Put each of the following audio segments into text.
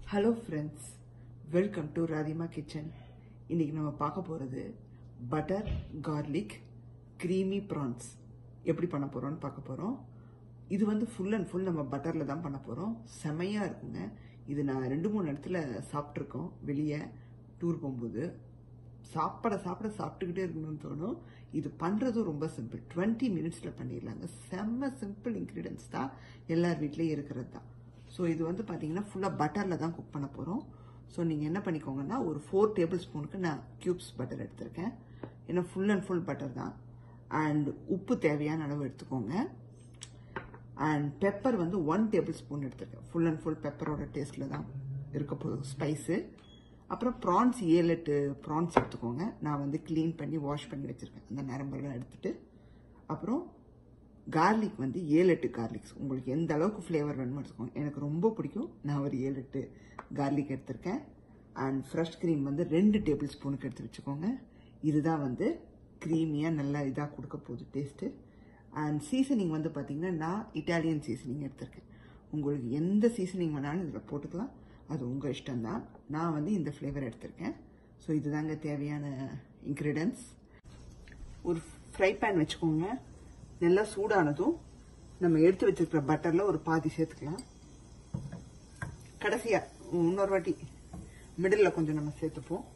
hello friends welcome to Rathima kitchen இன்னைக்கு நம்ம பார்க்க போகிறது பட்டர் கார்லிக் க்ரீமி ப்ரான்ஸ் எப்படி பண்ண போகிறோம்னு பார்க்க போகிறோம் இது வந்து ஃபுல் அண்ட் ஃபுல் நம்ம பட்டரில் தான் பண்ண போகிறோம் செமையாக இருக்குங்க இது நான் ரெண்டு மூணு இடத்துல சாப்பிட்ருக்கோம் வெளியே டூர் போகும்போது சாப்பிட சாப்பிட சாப்பிட்டுக்கிட்டே இருக்கணும்னு தோணும் இது பண்ணுறதும் ரொம்ப சிம்பிள் டுவெண்ட்டி மினிட்ஸில் பண்ணிடலாங்க செம்ம சிம்பிள் இன்க்ரீடியன்ஸ் தான் எல்லார் வீட்லேயும் இருக்கிறது தான் ஸோ இது வந்து பார்த்தீங்கன்னா ஃபுல்லாக பட்டரில் தான் குக் பண்ண போகிறோம் ஸோ நீங்கள் என்ன பண்ணிக்கோங்கன்னா ஒரு ஃபோர் டேபிள் ஸ்பூனுக்கு நான் க்யூப்ஸ் பட்டர் எடுத்திருக்கேன் ஏன்னா ஃபுல் அண்ட் ஃபுல் பட்டர் தான் அண்ட் உப்பு தேவையான அளவு எடுத்துக்கோங்க அண்ட் பெப்பர் வந்து ஒன் டேபிள் ஸ்பூன் எடுத்திருக்கேன் ஃபுல் அண்ட் ஃபுல் பெப்பரோட டேஸ்ட்டில் தான் இருக்க போகுது ஸ்பைஸு அப்புறம் ப்ரான்ஸ் ஏழு எட்டு ப்ரான்ஸ் எடுத்துக்கோங்க நான் வந்து க்ளீன் பண்ணி வாஷ் பண்ணி வச்சுருக்கேன் அந்த நரம்பெல்லாம் எடுத்துட்டு அப்புறம் கார்லிக் வந்து ஏழு எட்டு கார்லிக்ஸ் உங்களுக்கு எந்த அளவுக்கு ஃப்ளேவர் வேணுமோ எடுத்துக்கோங்க எனக்கு ரொம்ப பிடிக்கும் நான் ஒரு ஏழு எட்டு கார்லிக் எடுத்திருக்கேன் அண்ட் ஃப்ரெஷ் க்ரீம் வந்து ரெண்டு டேபிள் ஸ்பூனுக்கு எடுத்து வச்சுக்கோங்க இதுதான் வந்து க்ரீமியாக நல்லா இதாக கொடுக்க போகுது டேஸ்ட்டு அண்ட் சீசனிங் வந்து பார்த்திங்கன்னா நான் இட்டாலியன் சீசனிங் எடுத்திருக்கேன் உங்களுக்கு எந்த சீசனிங் வேணாலும் இதில் போட்டுக்கலாம் அது உங்கள் இஷ்டம்தான் நான் வந்து இந்த ஃப்ளேவர் எடுத்திருக்கேன் ஸோ இதுதாங்க தேவையான இன்க்ரீடியன்ஸ் ஒரு ஃப்ரை பேன் வச்சுக்கோங்க நல்லா சூடானதும் நம்ம எடுத்து வச்சிருக்கிற பட்டரில் ஒரு பாதி சேர்த்துக்கலாம் கடைசியாக இன்னொரு வாட்டி மிடில் கொஞ்சம் நம்ம சேர்த்துப்போம்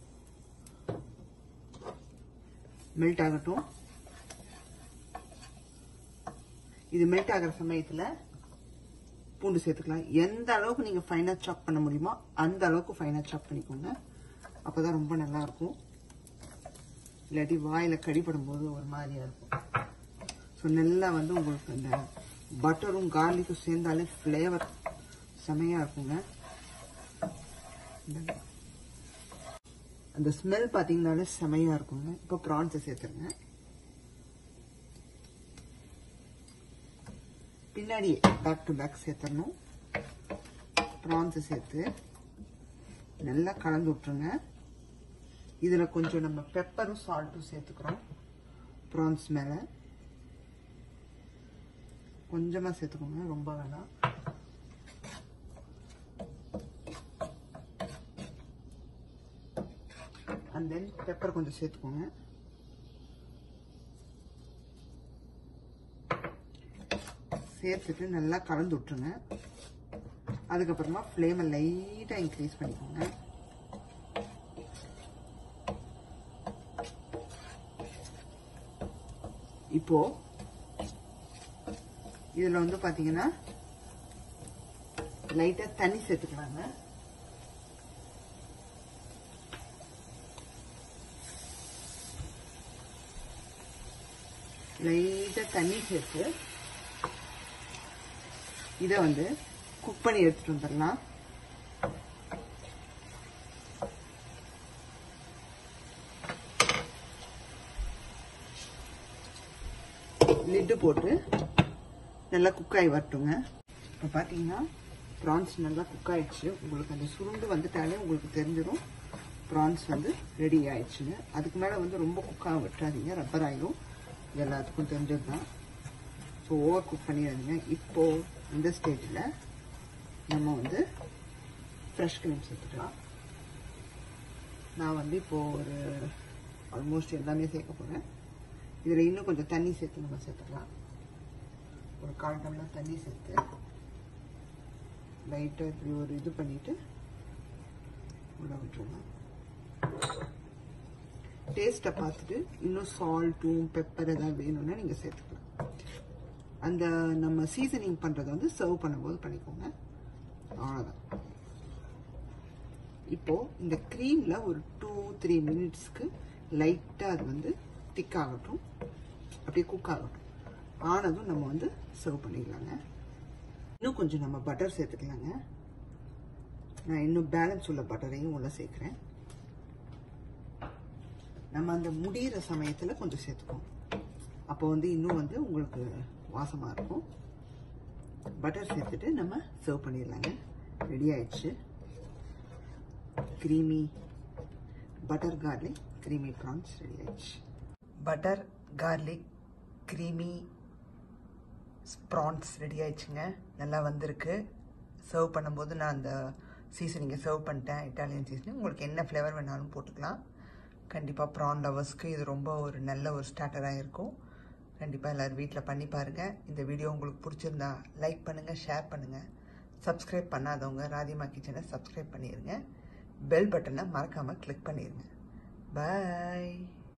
மெல்ட் ஆகட்டும் இது மெல்ட் ஆகிற சமயத்தில் பூண்டு சேர்த்துக்கலாம் எந்த அளவுக்கு நீங்கள் ஃபைனாக சாப் பண்ண முடியுமோ அந்த அளவுக்கு ஃபைனாக சாப் பண்ணிக்கோங்க அப்போ தான் ரொம்ப நல்லா இருக்கும் இல்லாட்டி வாயில் கடிப்படும் போது ஒரு மாதிரியாக இருக்கும் ஸோ நல்லா வந்து உங்களுக்கு இந்த பட்டரும் கார்லிக்கும் சேர்ந்தாலே ஃப்ளேவர் செமையாக இருக்குங்க அந்த ஸ்மெல் பார்த்தீங்கன்னாலே செமையாக இருக்குங்க இப்போ ப்ரான்ஸை சேர்த்துருங்க பின்னாடி பேக் டு பேக் சேர்த்துடணும் ப்ரான்ஸை சேர்த்து நல்லா கலந்து விட்டுருங்க இதில் கொஞ்சம் நம்ம பெப்பரும் சால்ட்டும் சேர்த்துக்கிறோம் ப்ரான்ஸ் மேலே கொஞ்சமாக சேர்த்துக்கோங்க ரொம்ப வேணாம் அண்ட் தென் பெப்பர் கொஞ்சம் சேர்த்துக்கோங்க சேர்த்துட்டு நல்லா கலந்து விட்டுருங்க அதுக்கப்புறமா ஃப்ளேமை லைட்டாக இன்க்ரீஸ் பண்ணிக்கோங்க இப்போ இதில் வந்து பார்த்தீங்கன்னா லைட்டாக தண்ணி சேர்த்துக்கலாங்க லைட்டாக தண்ணி சேர்த்து இதை வந்து குக் பண்ணி எடுத்துட்டு வந்துடலாம் லிட்டு போட்டு நல்லா குக் ஆகி வரட்டுங்க இப்போ பார்த்தீங்கன்னா ப்ரான்ஸ் நல்லா குக் ஆயிடுச்சு உங்களுக்கு அந்த சுருண்டு வந்துட்டாலே உங்களுக்கு தெரிஞ்சிடும் ப்ரான்ஸ் வந்து ரெடி ஆயிடுச்சுங்க அதுக்கு மேலே வந்து ரொம்ப குக்காக விட்டுறாதீங்க ரப்பர் ஆயிரும் இது எல்லாத்துக்கும் தெரிஞ்சது தான் ஸோ ஓவர் குக் பண்ணிடாதீங்க இப்போது இந்த ஸ்டேஜில் நம்ம வந்து ஃப்ரெஷ் க்ரீம் சேர்த்துக்கலாம் நான் வந்து இப்போது ஒரு ஆல்மோஸ்ட் எல்லாமே சேர்க்க போகிறேன் இதில் இன்னும் கொஞ்சம் தண்ணி சேர்த்து நம்ம சேர்த்துக்கலாம் ஒரு கால் டம்ளர் தண்ணி சேர்த்து லைட்டாக இப்படி ஒரு இது பண்ணிவிட்டு உள்ள விட்டுருங்க டேஸ்ட்டை பார்த்துட்டு இன்னும் சால்ட்டும் பெப்பர் ஏதாவது வேணும்னா நீங்கள் சேர்த்துக்கலாம் அந்த நம்ம சீசனிங் பண்ணுறதை வந்து சர்வ் பண்ணும்போது பண்ணிக்கோங்க அவ்வளோதான் இப்போது இந்த க்ரீமில் ஒரு டூ த்ரீ மினிட்ஸ்க்கு லைட்டாக அது வந்து திக் ஆகட்டும் அப்படியே குக் ஆகட்டும் ஆனதும் நம்ம வந்து சர்வ் பண்ணிக்கலாங்க இன்னும் கொஞ்சம் நம்ம பட்டர் சேர்த்துக்கலாங்க நான் இன்னும் பேலன்ஸ் உள்ள பட்டரையும் உள்ள சேர்க்குறேன் நம்ம அந்த முடிகிற சமயத்தில் கொஞ்சம் சேர்த்துக்கோம் அப்போ வந்து இன்னும் வந்து உங்களுக்கு வாசமாக இருக்கும் பட்டர் சேர்த்துட்டு நம்ம சர்வ் பண்ணிடலாங்க ரெடி ஆயிடுச்சு creamy butter garlic creamy prawns ready ஆயிடுச்சு butter garlic creamy prawns ready ஆயிடுச்சுங்க நல்லா வந்திருக்கு சர்வ் பண்ணும்போது நான் அந்த சீசனிங்கை சர்வ் பண்ணிட்டேன் இட்டாலியன் சீசனிங் உங்களுக்கு என்ன ஃப்ளேவர் வேணாலும் போட்டுக்கலாம் கண்டிப்பாக ப்ரான் லவர்ஸ்க்கு இது ரொம்ப ஒரு நல்ல ஒரு ஸ்டார்டராக இருக்கும் கண்டிப்பாக எல்லோரும் வீட்டில் பண்ணி பாருங்கள் இந்த வீடியோ உங்களுக்கு பிடிச்சிருந்தா லைக் பண்ணுங்கள் ஷேர் பண்ணுங்கள் சப்ஸ்கிரைப் பண்ணாதவங்க ராதிமா கிச்சனை சப்ஸ்கிரைப் பண்ணிடுங்க பெல் பட்டனை மறக்காமல் கிளிக் பண்ணிடுங்க பாய்